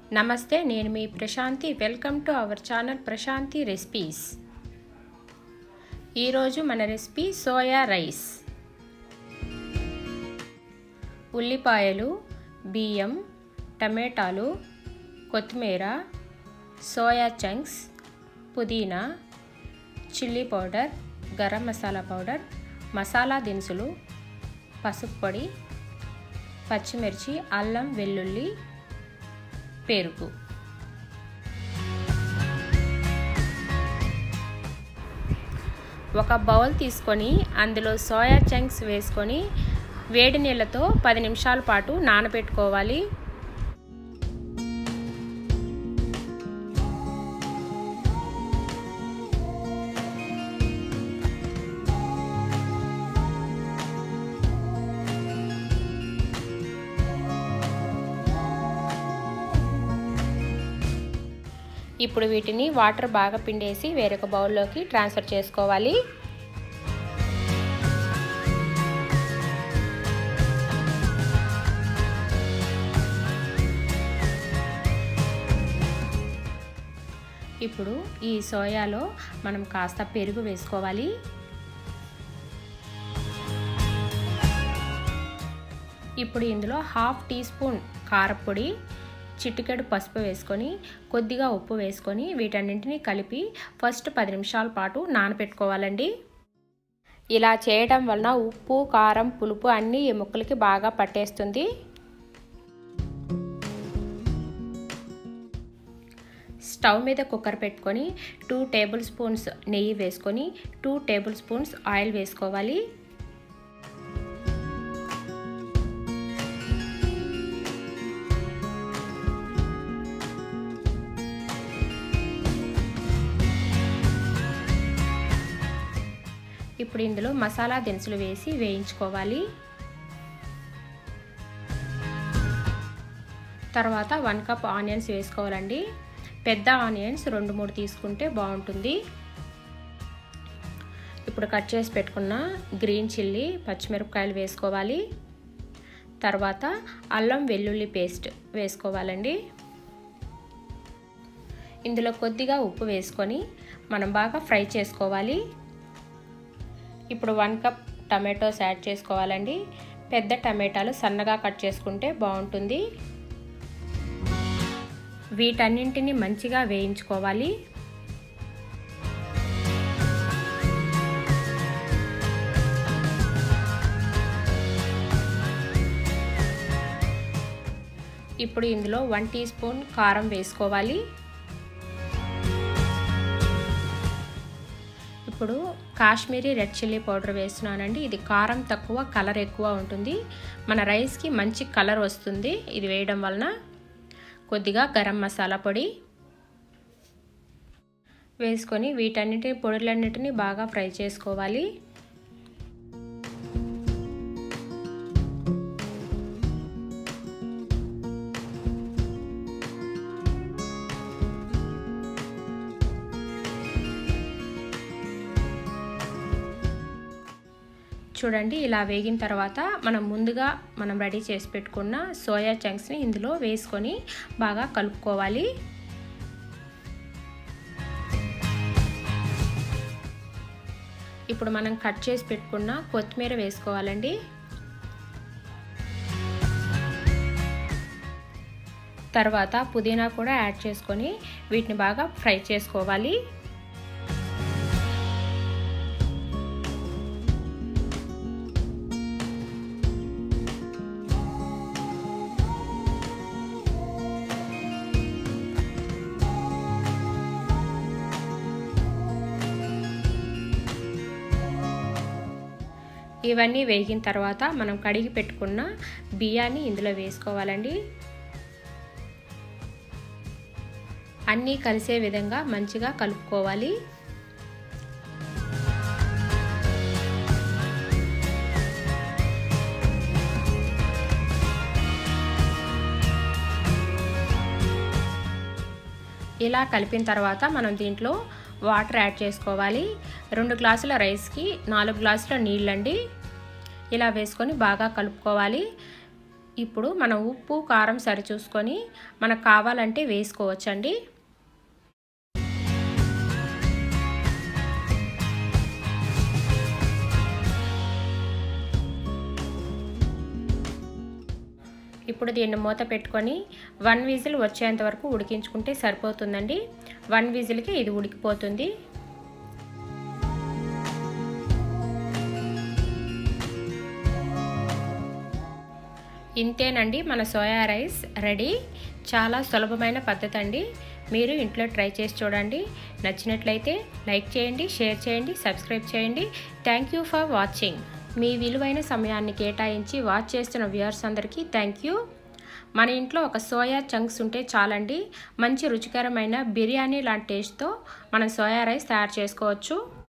నమస్తే నేను మీ Prashanthi welcome to our channel Prashanthi recipes ఈరోజు మన రెసిపీ సోయా రైస్ ఉల్లిపాయలు బియ్యం టమాటాలు కొత్తిమీర సోయా చంక్స్ పుదీనా chilli powder garam masala powder masala దినుసులు పసుపు పొడి పచ్చిమిర్చి అల్లం వెల్లుల్లి పెరుగు ఒక బౌల్ తీసుకొని అందులో సోయా చంక్స్ వేసుకొని వేడి నీళ్ళతో పది నిమిషాల పాటు నానబెట్టుకోవాలి ఇప్పుడు వీటిని వాటర్ బాగా పిండేసి వేరొక బౌల్లోకి ట్రాన్స్ఫర్ చేసుకోవాలి ఇప్పుడు ఈ సోయాలో మనం కాస్త పెరుగు వేసుకోవాలి ఇప్పుడు ఇందులో హాఫ్ టీ స్పూన్ కారపొడి చిటికెడు పసుపు వేసుకొని కొద్దిగా ఉప్పు వేసుకొని వీటన్నింటినీ కలిపి ఫస్ట్ పది నిమిషాల పాటు నానబెట్టుకోవాలండి ఇలా చేయడం వలన ఉప్పు కారం పులుపు అన్నీ ఈ ముక్కలకి బాగా పట్టేస్తుంది స్టవ్ మీద కుక్కర్ పెట్టుకొని టూ టేబుల్ స్పూన్స్ నెయ్యి వేసుకొని టూ టేబుల్ స్పూన్స్ ఆయిల్ వేసుకోవాలి ఇప్పుడు ఇందులో మసాలా దినుసులు వేసి వేయించుకోవాలి తర్వాత వన్ కప్ ఆనియన్స్ వేసుకోవాలండి పెద్ద ఆనియన్స్ రెండు మూడు తీసుకుంటే బాగుంటుంది ఇప్పుడు కట్ చేసి పెట్టుకున్న గ్రీన్ చిల్లీ పచ్చిమిరపకాయలు వేసుకోవాలి తర్వాత అల్లం వెల్లుల్లి పేస్ట్ వేసుకోవాలండి ఇందులో కొద్దిగా ఉప్పు వేసుకొని మనం బాగా ఫ్రై చేసుకోవాలి ఇప్పుడు వన్ కప్ టమాటోస్ యాడ్ చేసుకోవాలండి పెద్ద టమాటాలు సన్నగా కట్ చేసుకుంటే బాగుంటుంది వీటన్నింటిని మంచిగా వేయించుకోవాలి ఇప్పుడు ఇందులో వన్ టీ స్పూన్ కారం వేసుకోవాలి ఇప్పుడు కాశ్మీరీ రెడ్ చిల్లీ పౌడర్ వేస్తున్నానండి ఇది కారం తక్కువ కలర్ ఎక్కువ ఉంటుంది మన రైస్కి మంచి కలర్ వస్తుంది ఇది వేయడం వలన కొద్దిగా గరం మసాలా పొడి వేసుకొని వీటన్నిటి పొడులన్నిటిని బాగా ఫ్రై చేసుకోవాలి చూడండి ఇలా వేగిన తర్వాత మనం ముందుగా మనం రెడీ చేసి పెట్టుకున్న సోయా చంక్స్ని ఇందులో వేసుకొని బాగా కలుపుకోవాలి ఇప్పుడు మనం కట్ చేసి పెట్టుకున్న కొత్తిమీర వేసుకోవాలండి తర్వాత పుదీనా కూడా యాడ్ చేసుకొని వీటిని బాగా ఫ్రై చేసుకోవాలి ఇవన్నీ వేగిన తర్వాత మనం కడిగి పెట్టుకున్న బియ్యాన్ని ఇందులో వేసుకోవాలండి అన్నీ కలిసే విధంగా మంచిగా కలుపుకోవాలి ఇలా కలిపిన తర్వాత మనం దీంట్లో వాటర్ యాడ్ చేసుకోవాలి రెండు గ్లాసుల రైస్కి నాలుగు గ్లాసుల నీళ్ళండి ఇలా వేసుకొని బాగా కలుపుకోవాలి ఇప్పుడు మనం ఉప్పు కారం సరిచూసుకొని మనకు కావాలంటే వేసుకోవచ్చండి ఇప్పుడు దీన్ని మూత పెట్టుకొని వన్ విజిల్ వచ్చేంత వరకు ఉడికించుకుంటే సరిపోతుందండి వన్ విజిల్కి ఇది ఉడికిపోతుంది ఇంతేనండి మన సోయా రైస్ రెడీ చాలా సులభమైన పద్ధతి అండి మీరు ఇంట్లో ట్రై చేసి చూడండి నచ్చినట్లయితే లైక్ చేయండి షేర్ చేయండి సబ్స్క్రైబ్ చేయండి థ్యాంక్ యూ ఫర్ వాచింగ్ మీ విలువైన సమయాన్ని కేటాయించి వాచ్ చేస్తున్న వ్యూవర్స్ అందరికీ థ్యాంక్ యూ మన ఇంట్లో ఒక సోయా చంక్స్ ఉంటే చాలండి మంచి రుచికరమైన బిర్యానీ లాంటి టేస్ట్తో మనం సోయా రైస్ తయారు చేసుకోవచ్చు